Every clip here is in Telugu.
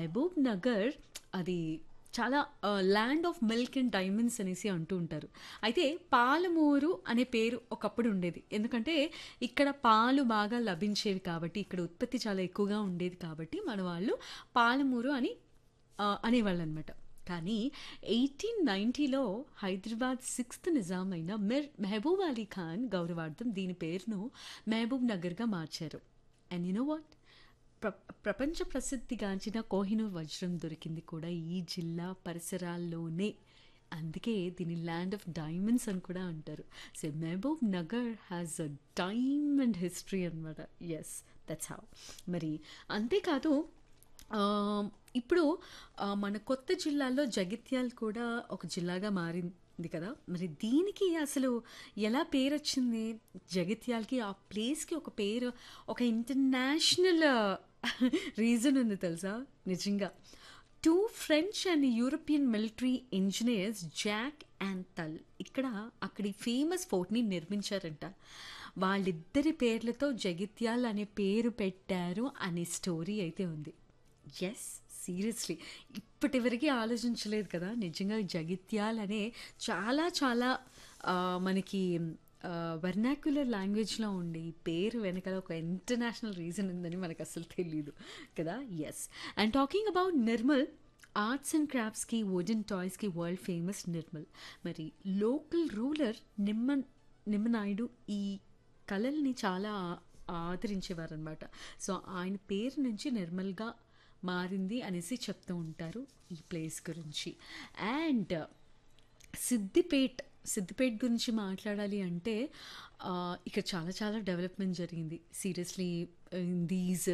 మహబూబ్ నగర్ అది చాలా land of milk and diamonds అనేసి అంటూ ఉంటారు అయితే పాలమూరు అనే పేరు ఒకప్పుడు ఉండేది ఎందుకంటే ఇక్కడ పాలు బాగా లభించేవి కాబట్టి ఇక్కడ ఉత్పత్తి చాలా ఎక్కువగా ఉండేది కాబట్టి మన వాళ్ళు పాలమూరు అని ఆ, అనేవాళ్ళు అనమాట కానీ ఎయిటీన్ నైంటీలో హైదరాబాద్ సిక్స్త్ నిజాం అయిన మిర్ మెహబూబ్ అలీ ఖాన్ గౌరవార్థం దీని పేరును మహబూబ్ నగర్గా మార్చారు అండ్ యునో వాట్ ప్ర ప్రపంచ ప్రసిద్ధిగాంచిన కోహినూర్ వజ్రం దొరికింది కూడా ఈ జిల్లా పరిసరాల్లోనే అందుకే దీని ల్యాండ్ ఆఫ్ డైమండ్స్ అని కూడా అంటారు so Mahbubnagar has a diamond history అనమాట ఎస్ దట్స్ హౌ మరి అంతేకాదు ఆ, ఇప్పుడు ఆ, మన కొత్త జిల్లాలో జగిత్యాల్ కూడా ఒక జిల్లాగా మారింది కదా మరి దీనికి అసలు ఎలా పేరు వచ్చింది జగిత్యాల్కి ఆ ప్లేస్కి ఒక పేరు ఒక ఇంటర్నేషనల్ రీజన్ ఉంది తెలుసా నిజంగా two French and European military engineers Jack and తల్ ఇక్కడ అక్కడి ఫేమస్ ఫోర్ట్ని నిర్మించారంట వాళ్ళిద్దరి పేర్లతో జగిత్యాల్ అనే పేరు పెట్టారు అనే స్టోరీ అయితే ఉంది ఎస్ సీరియస్లీ ఇప్పటివరకు ఆలోచించలేదు కదా నిజంగా జగిత్యాల్ అనే చాలా చాలా ఆ, మనకి వర్నాక్యులర్ లాంగ్వేజ్లో ఉండే ఈ పేరు వెనకాల ఒక ఇంటర్నేషనల్ రీజన్ ఉందని మనకు అసలు తెలియదు కదా yes and talking about Nirmal arts and క్రాఫ్ట్స్కి వుడెన్ టాయ్స్కి వరల్డ్ ఫేమస్ నిర్మల్ మరి లోకల్ రూలర్ నిమ్మ నిమ్మనాయుడు ఈ కళల్ని చాలా ఆదరించేవారనమాట సో ఆయన పేరు నుంచి నిర్మల్గా మారింది అనేసి చెప్తూ ఉంటారు ఈ ప్లేస్ గురించి అండ్ సిద్దిపేట్ సిద్దిపేట్ గురించి మాట్లాడాలి అంటే ఆ, ఇక్కడ చాలా చాలా డెవలప్మెంట్ జరిగింది సీరియస్లీ ఇన్ దీస్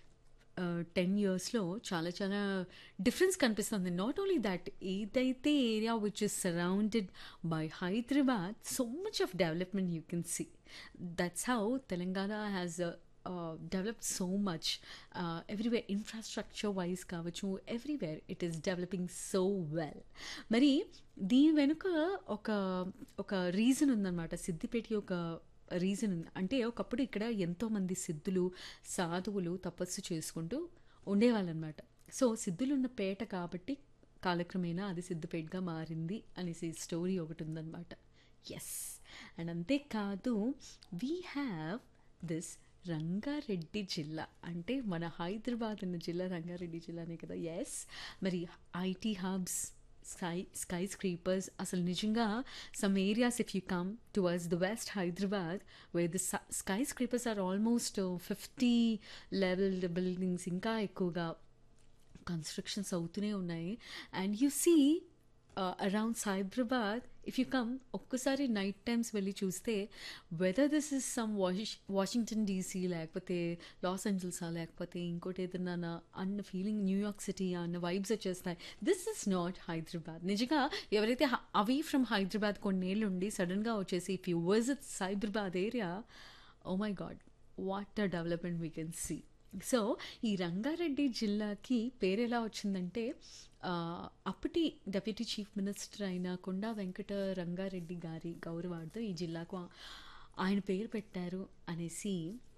టెన్ ఇయర్స్లో చాలా చాలా డిఫరెన్స్ కనిపిస్తుంది నాట్ ఓన్లీ దట్ ఏదైతే area which is surrounded by Hyderabad so much of development you can see that's how Telangana has developed so much everywhere infrastructure wise కావచ్చు everywhere it is developing so well మరి దీని వెనుక ఒక ఒక రీజన్ ఉందన్నమాట సిద్దిపేట ఒక రీజన్ ఉంది అంటే ఒకప్పుడు ఇక్కడ ఎంతోమంది సిద్ధులు సాధువులు తపస్సు చేసుకుంటూ ఉండేవాళ్ళనమాట సో సిద్ధులు ఉన్న పేట కాబట్టి కాలక్రమేణా అది సిద్దిపేటగా మారింది అనేసి స్టోరీ ఒకటి ఉందన్నమాట ఎస్ అండ్ అంతేకాదు వీ హ్యావ్ దిస్ రంగారెడ్డి జిల్లా అంటే మన హైదరాబాద్ ఉన్న జిల్లా రంగారెడ్డి జిల్లానే కదా ఎస్ మరి IT hubs sky skyscrapers అసలు నిజంగా some areas if you come towards the west Hyderabad way the skyscrapers are almost fifty level buildings ఇంకా ఎక్కువగా కన్స్ట్రక్షన్స్ అవుతూనే ఉన్నాయి and you see around Hyderabad if you come ఒక్కసారి నైట్ టైమ్స్ వెళ్ళి చూస్తే whether this is some wash Washington DC లేకపోతే లాస్ ఏంజల్సా లేకపోతే ఇంకోటి ఏదన్నా అన్న ఫీలింగ్ న్యూయార్క్ సిటీ అన్న వైబ్స్ వచ్చేస్తాయి దిస్ ఇస్ నాట్ హైదరాబాద్ నిజంగా ఎవరైతే అవీ ఫ్రమ్ హైదరాబాద్ కొన్నేళ్ళు ఉండి సడన్గా వచ్చేసి if you visit Hyderabad area oh my god what a development we can see so ఈ రంగారెడ్డి జిల్లాకి పేరు ఎలా వచ్చిందంటే ఆ, అప్పటి డెప్యూటీ చీఫ్ మినిస్టర్ అయిన కొండా వెంకట రంగారెడ్డి గారి గౌరవార్థం ఈ జిల్లాకు ఆ- ఆయన పేరు పెట్టారు అనేసి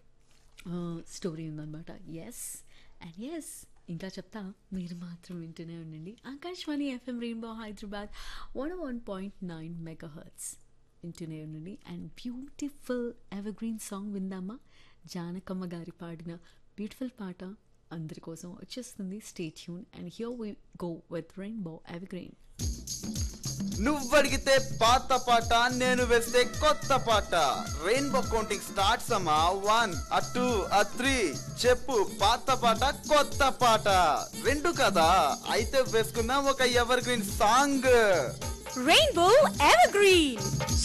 స్టోరీ ఉందన్నమాట ఎస్ అండ్ ఎస్ ఇంకా చెప్తా మీరు మాత్రం వింటూనే ఉండండి Akashvani F M Rainbow Hyderabad one one point nine megahertz వింటూనే ఉండండి and beautiful evergreen song విందామా జానకమ్మ గారి పాడిన బ్యూటిఫుల్ పాట అందరి కోసం వచ్చేస్తుంది stay tune and here we go with Rainbow evergreen నువ్వడిగితే పాత పాట నేను వేస్తే కొత్త పాట రెయిన్బో కౌంటింగ్ స్టార్ట్స్ అమ్మా వన్ ఆ టూ ఆ త్రీ చెప్పు పాత పాట కొత్త పాట రెండు కదా అయితే వేసుకుందాం ఒక evergreen song Rainbow Evergreen.